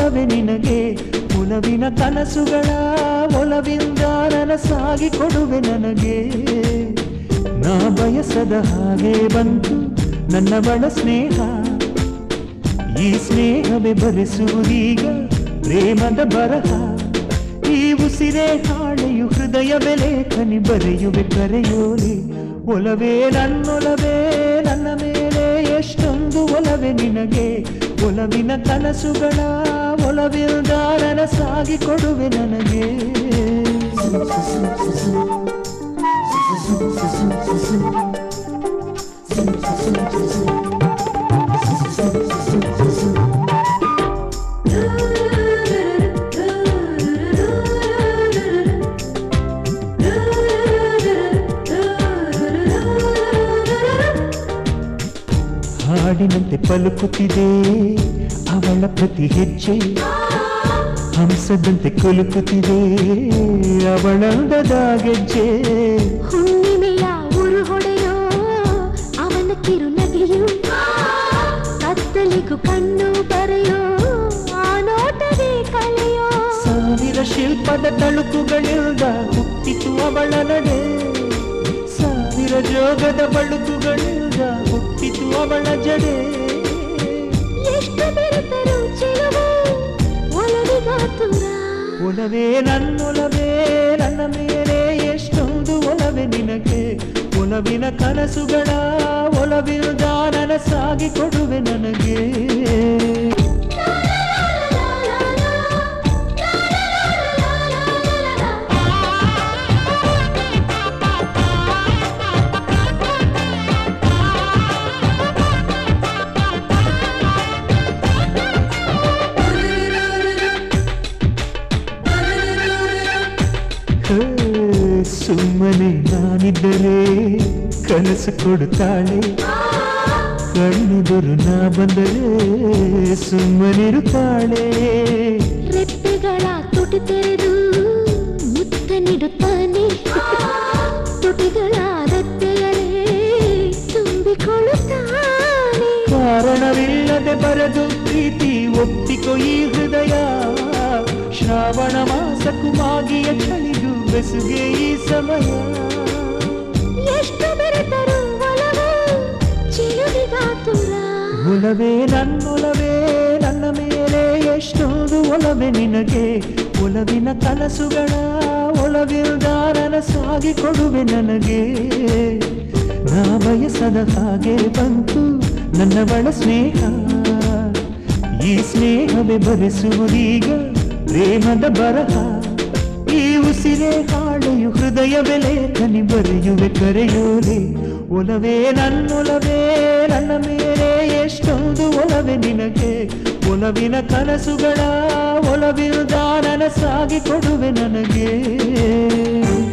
ಒಲವೆ ನಿನಗೆ ಒಲವಿನ ಕನಸುಗಳ ಒಲವಿಂದ ನನಸಾಗಿ ಕೊಡುವೆ ನನಗೆ ನಾ ಬಯಸದ ಹಾಗೆ ಬಂತು ನನ್ನ ಬಳ ಸ್ನೇಹ ಈ ಸ್ನೇಹವೇ ಬರೆಸುವುದೀಗ ಪ್ರೇಮದ ಬರಹ ಈ ಉಸಿರೇ ಹಾಳೆಯು ಹೃದಯ ಬೆಲೆ ಕನಿ ಬರೆಯುವೆ ಕರೆಯೋಲೆ ಒಲವೇ ನನ್ನೊಲವೇ ನನ್ನ ಮೇಲೆ ಎಷ್ಟೊಂದು ಒಲವೆ ನಿನಗೆ ಒಲವಿನ ಕನಸುಗಳ ಒಲವಿಲ್ದ ನನಸಾಗಿ ಕೊಡುವೆ ನನಗೆ ಹಾಡಿನಂತೆ ಪಲುಕುತ್ತಿದೆ ಅವಳ ಪ್ರತಿ ಹೆಜ್ಜೆ ಹಂಸದಂತೆ ಕುಲುಕುತ್ತಿದೆ ಅವಳಂದದ ಗೆಜ್ಜೆ ಹುಣ್ಣಿಮೆಯ ಉರು ಹೊಡೆಯೋ ಅವನ ಕಿರುನಗೆಯು ಕತ್ತಲಿಗೂ ಕಣ್ಣು ಬರೆಯೋ ಆ ನೋಟವೇ ಕಳೆಯೋ ಸಾವಿರ ಶಿಲ್ಪದ ತಳುಕುಗಳಿಂದ ಹುಟ್ಟಿತು ಅವಳ ನಡೆ ಸಾವಿರ ಜೋಗದ ಬಳುಕುಗಳಿಂದ ಹುಟ್ಟಿತು ಅವಳ ಜಡೆ ಎಷ್ಟು ಬೆರೆತರು ಚೆಲುವು ಒಲವಿಗಾತುರ ಒಲವೇ ನನ್ನೊಲವೇ ನನ್ನ ಮೇಲೆ ಎಷ್ಟೊಂದು ಒಲವೆ ನಿನಗೆ ಒಲವಿನ ಕನಸುಗಳ ಒಲವಿಲ್ದ ನನಸಾಗಿ ಕೊಡುವೆ ನನಗೆ ಹೇ, ಸುಮ್ಮನೆ ನಾನಿದ್ದರೆ ಕನಸು ಕೊಡುತ್ತಾಳೆ ಕಣ್ಣೆದುರು ನಾ ಬಂದರೆ ಸುಮ್ಮನಿರುತ್ತಾಳೆ ರೆಪ್ಪೆಗಳ ತುಟಿ ತೆರೆದು ಮುತ್ತ ನೀಡುತ್ತಾನೆ ತುಟಿಗಳ ರೆಪ್ಪೆಗಳೇ ತುಂಬಿಕೊಳ್ಳುತ್ತಾನೆ ಕಾರಣವಿಲ್ಲದೆ ಬರೆದು ಪ್ರೀತಿ ಒಪ್ಪಿಕೊ ಈ ಹೃದಯ ಶ್ರಾವಣ ಮಾಸಕ್ಕೂ ಮಾಗಿಯ ಚಳಿಗೂ ಬೆಸುಗೆ ಈ ಸಮಯ ಎಷ್ಟು ಬೆರೆತರು ಒಲವು ಚಿಲುವಿಗಾತುರ ಒಲವೇ ನನ್ನೊಲವೇ ನನ್ನ ಮೇಲೆ ಎಷ್ಟೊಂದು ಒಲವೆ ನಿನಗೆ ಒಲವಿನ ಕನಸುಗಳ ಒಲವಿಲ್ದ ನನಸಾಗಿ ಕೊಡುವೆ ನನಗೆ ನಾ ಬಯಸದ ಹಾಗೆ ಬಂತು ನನ್ನ ಬಳ ಸ್ನೇಹ ಈ ಸ್ನೇಹವೇ ಬರೆಸುವುದೀಗ ಪ್ರೇಮದ ಬರಹ ಈ ಉಸಿರೇ ಹಾಳೆಯು ಹೃದಯ ಬೆಲೆ ಕನಿ ಬರೆಯುವೆ ಕರೆಯೋಲೆ ಒಲವೇ ನನ್ನೊಲವೇ ನನ್ನ ಮೇಲೆ ಎಷ್ಟೊಂದು ಒಲವೆ ನಿನಗೆ ಒಲವಿನ ಕನಸುಗಳ ಒಲವಿಲ್ದ ನನಸಾಗಿ ಕೊಡುವೆ ನನಗೆ